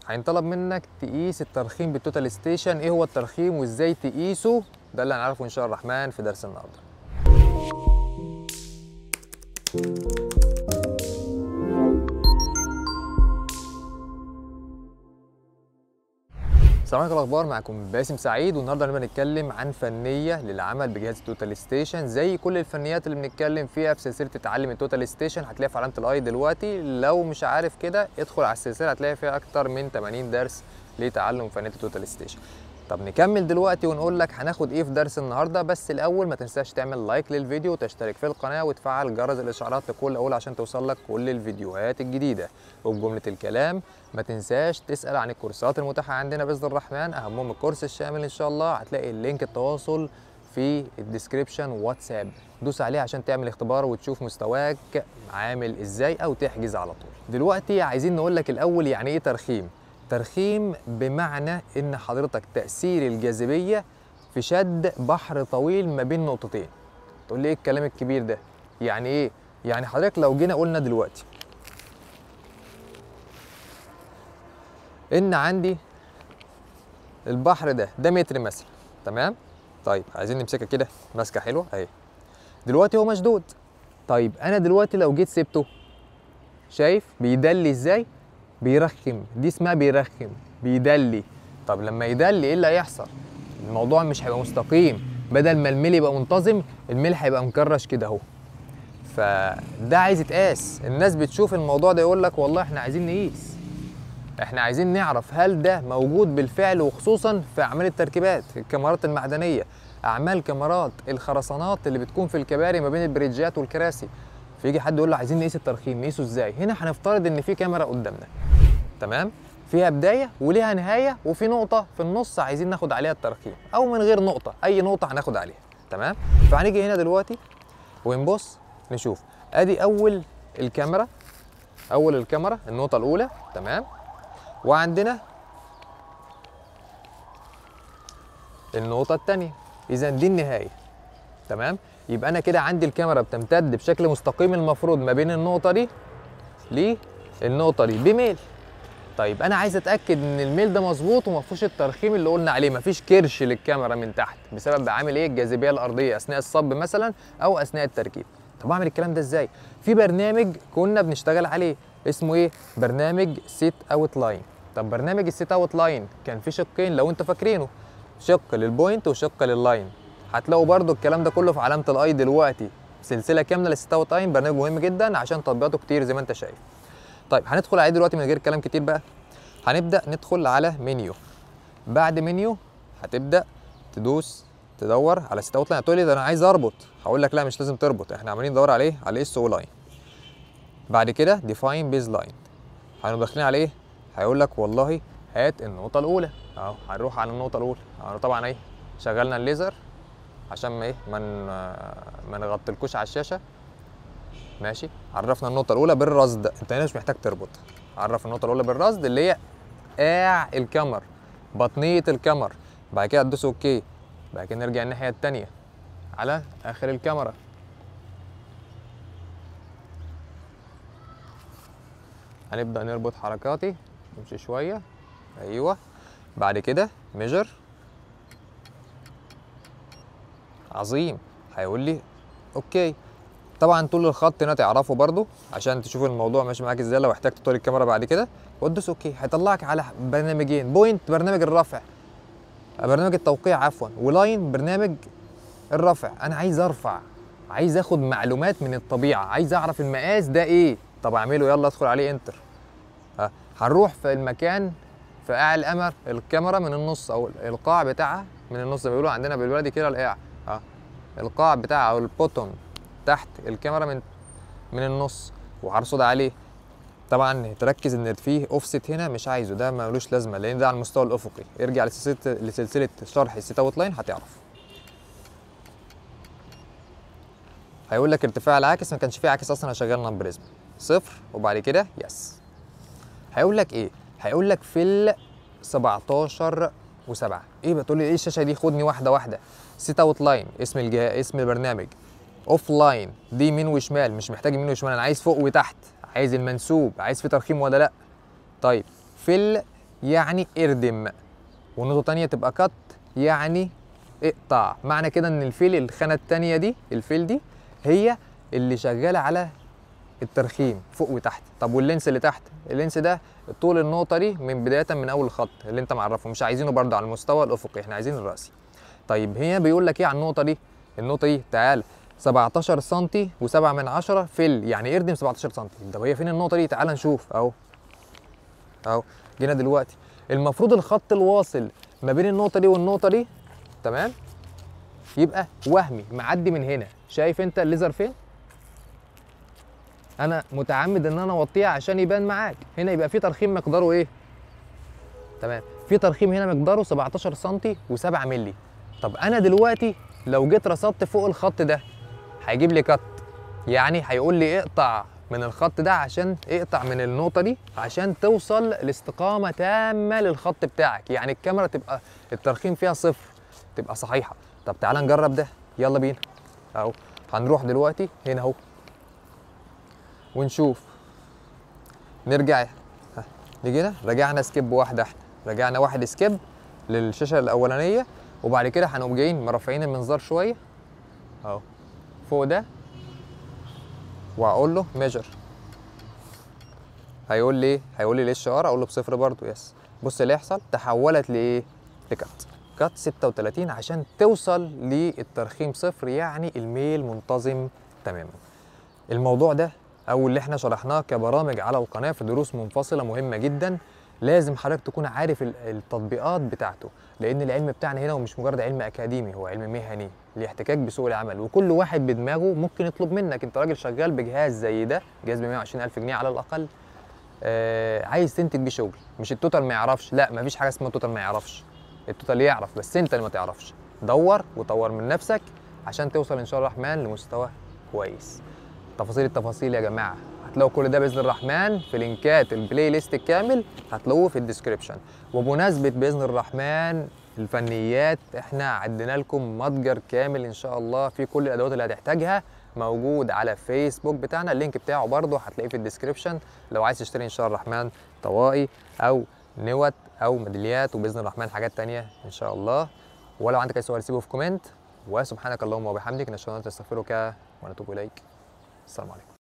هينطلب منك تقيس الترخيم بالتوتال ستيشن ايه هو الترخيم وازاي تقيسه ده اللي هنعرفه ان شاء الله الرحمن في درس النهارده السلام عليكم الاخبار معكم باسم سعيد والنهارده هنبقى نتكلم عن فنيه للعمل بجهاز التوتال ستيشن زي كل الفنيات اللي بنتكلم فيها في سلسله تعلم التوتال ستيشن هتلاقيها في علامه الاي دلوقتي لو مش عارف كده ادخل على السلسله هتلاقي فيها اكتر من 80 درس لتعلم فنيه التوتال ستيشن طب نكمل دلوقتي ونقول لك هناخد ايه في درس النهارده بس الاول ما تنساش تعمل لايك للفيديو وتشترك في القناه وتفعل جرس الاشعارات لكل اول عشان توصل لك كل الفيديوهات الجديده وبجمله الكلام ما تنساش تسال عن الكورسات المتاحه عندنا باذن الرحمن اهمهم الكورس الشامل ان شاء الله هتلاقي اللينك التواصل في الديسكريبشن واتساب دوس عليه عشان تعمل اختبار وتشوف مستواك عامل ازاي او تحجز على طول دلوقتي عايزين نقول لك الاول يعني ايه ترخيم ترخيم بمعنى ان حضرتك تاثير الجاذبيه في شد بحر طويل ما بين نقطتين تقول لي ايه الكلام الكبير ده يعني ايه يعني حضرتك لو جينا قلنا دلوقتي ان عندي البحر ده ده متر مثلا تمام طيب عايزين نمسكها كده ماسكه حلوه اهي دلوقتي هو مشدود طيب انا دلوقتي لو جيت سبته شايف بيدلي ازاي بيرخم دي اسمها بيرخم بيدلي طب لما يدلي ايه اللي هيحصل الموضوع مش هيبقى مستقيم بدل ما الميل يبقى منتظم الميل هيبقى مكرش كده اهو فده عايز يتقاس الناس بتشوف الموضوع ده يقول لك والله احنا عايزين نقيس احنا عايزين نعرف هل ده موجود بالفعل وخصوصا في اعمال التركيبات الكاميرات المعدنيه اعمال كاميرات الخرسانات اللي بتكون في الكباري ما بين البريدجات والكراسي فيجي حد يقول له عايزين نقيس الترخيم نقيسه ازاي هنا هنفترض ان في كاميرا قدامنا تمام فيها بدايه وليها نهايه وفي نقطه في النص عايزين ناخد عليها الترخيم او من غير نقطه اي نقطه هناخد عليها تمام فهنيجي هنا دلوقتي ونبص نشوف ادي اول الكاميرا اول الكاميرا النقطه الاولى تمام وعندنا النقطه الثانيه اذا دي النهايه تمام يبقى انا كده عندي الكاميرا بتمتد بشكل مستقيم المفروض ما بين النقطه دي للنقطه دي بميل طيب انا عايز اتاكد ان الميل ده مظبوط وما فيهوش الترخيم اللي قلنا عليه ما فيش كرش للكاميرا من تحت بسبب عامل ايه الجاذبيه الارضيه اثناء الصب مثلا او اثناء التركيب طب اعمل الكلام ده ازاي في برنامج كنا بنشتغل عليه اسمه ايه برنامج سيت اوت لاين طب برنامج السيت اوت لاين كان فيه شقين لو انتوا فاكرينه شق للبوينت وشق لللاين هتلاقوا برضو الكلام ده كله في علامه الاي دلوقتي سلسله كامله للسيت اوت لاين برنامج مهم جدا عشان تطبيقاته كتير زي ما انت شايف طيب هندخل عليه دلوقتي من غير كلام كتير بقى هنبدا ندخل على منيو بعد منيو هتبدا تدوس تدور على سيت اوت لاين هتقول لي ده انا عايز اربط هقول لك لا مش لازم تربط احنا عمالين ندور عليه على اس او لاين بعد كده ديفاين بيز لاين هنبقى داخلين على ايه هيقول لك والله هات النقطه الاولى اهو هنروح على النقطه الاولى اهو طبعا ايه شغلنا الليزر عشان ما ايه ما ما نغطلكوش على الشاشه ماشي عرفنا النقطه الاولى بالرصد انت هنا مش محتاج تربط عرف النقطه الاولى بالرصد اللي هي قاع الكمر بطنيه الكمر بعد كده تدوس اوكي بعد كده نرجع الناحيه الثانيه على اخر الكاميرا هنبدا نربط حركاتي نمشي شويه ايوه بعد كده ميجر عظيم هيقول لي اوكي طبعا طول الخط هنا تعرفه برضو عشان تشوف الموضوع ماشي معاك ازاي لو احتجت طول الكاميرا بعد كده وتدوس اوكي هيطلعك على برنامجين بوينت برنامج الرفع برنامج التوقيع عفوا ولاين برنامج الرفع انا عايز ارفع عايز اخد معلومات من الطبيعه عايز اعرف المقاس ده ايه طب اعمله يلا ادخل عليه انتر ها هنروح في المكان في قاع القمر الكاميرا من النص او القاع بتاعها من النص بيقولوا عندنا بالبلدي كده القاع ها القاع بتاعها او البوتوم تحت الكاميرا من من النص وهرصد عليه طبعا تركز ان فيه اوفست هنا مش عايزه ده ملوش لازمه لان ده على المستوى الافقي ارجع لسلسله لسلسله شرح السيت اوت لاين هتعرف هيقول لك ارتفاع العاكس ما كانش فيه عاكس اصلا شغلنا بريزم صفر وبعد كده يس هيقول لك ايه هيقول لك في ال 17 و7 ايه بتقول لي ايه الشاشه دي خدني واحده واحده سيت اوت لاين اسم الجهاز اسم البرنامج اوف لاين دي يمين وشمال مش محتاج يمين وشمال انا عايز فوق وتحت عايز المنسوب عايز في ترخيم ولا لا طيب في يعني اردم ونقطه تانية تبقى كت يعني اقطع معنى كده ان الفيل الخانه التانية دي الفيل دي هي اللي شغاله على الترخيم فوق وتحت طب واللينس اللي تحت اللينس ده طول النقطه دي من بدايه من اول الخط اللي انت معرفه مش عايزينه برضه على المستوى الافقي احنا عايزين الراسي طيب هنا بيقول لك ايه على النقطه دي النقطه دي تعال 17 سم و7 من 10 فل يعني اردم 17 سم طب هي فين النقطه دي تعال نشوف اهو اهو جينا دلوقتي المفروض الخط الواصل ما بين النقطه دي والنقطه دي تمام يبقى وهمي معدي من هنا شايف انت الليزر فين انا متعمد ان انا اوطيها عشان يبان معاك هنا يبقى في ترخيم مقداره ايه تمام في ترخيم هنا مقداره 17 سم و7 مللي طب انا دلوقتي لو جيت رصدت فوق الخط ده هيجيب لي كت يعني هيقول لي اقطع من الخط ده عشان اقطع من النقطة دي عشان توصل لاستقامة تامة للخط بتاعك يعني الكاميرا تبقى الترخيم فيها صفر تبقى صحيحة طب تعال نجرب ده يلا بينا اهو هنروح دلوقتي هنا اهو ونشوف نرجع ها، نيجي رجعنا سكيب واحدة احنا رجعنا واحد سكيب للشاشة الأولانية وبعد كده هنقوم جايين مرفعين المنظار شوية اهو فوق ده واقول له ميجر هيقول لي ايه هيقول لي الاتش ار اقول له بصفر برضه يس بص اللي يحصل تحولت لايه لكات كات 36 عشان توصل للترخيم صفر يعني الميل منتظم تماما الموضوع ده او اللي احنا شرحناه كبرامج على القناه في دروس منفصله مهمه جدا لازم حضرتك تكون عارف ال- التطبيقات بتاعته لان العلم بتاعنا هنا هو مش مجرد علم اكاديمي هو علم مهني لاحتكاك بسوق العمل وكل واحد بدماغه ممكن يطلب منك انت راجل شغال بجهاز زي ده جهاز ب 120 الف جنيه على الاقل آه عايز تنتج بيه شغل مش التوتال ما يعرفش لا مفيش حاجه اسمها التوتال ما يعرفش التوتال يعرف بس انت اللي ما تعرفش دور وطور من نفسك عشان توصل ان شاء الله الرحمن لمستوى كويس تفاصيل التفاصيل يا جماعه هتلاقوا كل ده باذن الرحمن في لينكات البلاي ليست الكامل هتلاقوه في الديسكريبشن وبمناسبه باذن الرحمن الفنيات احنا عدينا لكم متجر كامل ان شاء الله في كل الادوات اللي هتحتاجها موجود على فيسبوك بتاعنا اللينك بتاعه برضه هتلاقيه في الديسكريبشن لو عايز تشتري ان شاء الله الرحمن طواقي او نوت او ميداليات وباذن الرحمن حاجات تانية ان شاء الله ولو عندك اي سؤال سيبه في كومنت وسبحانك اللهم وبحمدك نشهد ان لا إله إلا أنت نستغفرك ونتوب اليك السلام عليكم